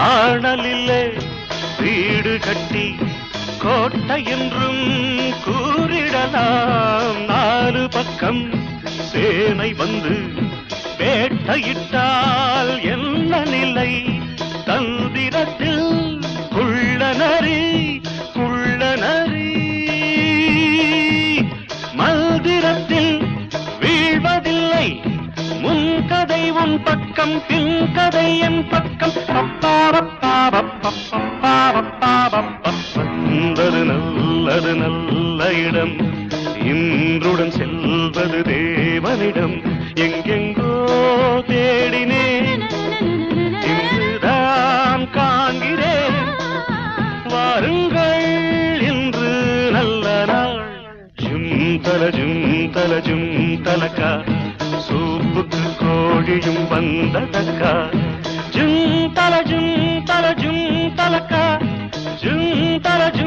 காணலில்லை வீடு கட்டி கோட்டை என்றும் கூறிடலாம் நாலு பக்கம் சேனை வந்து வேட்டையிட்டால் என்ன நிலை தந்திரத்தில் குள்ளநரி குள்ளநரி மந்திரத்தில் வீழ்வதில்லை முன்கதை உன் பக்கம் பின்கதை என் பக்கம் பப்பா பப்பா பப்பா பப்பா பப்பா பப்பா. வந்தது நல்லது நல்ல இடம் இன்றுடன் செல்வது தேவனிடம் எங்கெங்கோ தேடினேன் இன்றுதான் காண்கிறேன் வாருங்கள் இன்று நல்ல நாள் ஜும் தல ஜும் தல ஜும் தலக்கா சூப்புக்கு கோழியும் வந்ததக்கா ஜும் தல ஜும் தல ஜும் தலக்கா ஜும் தல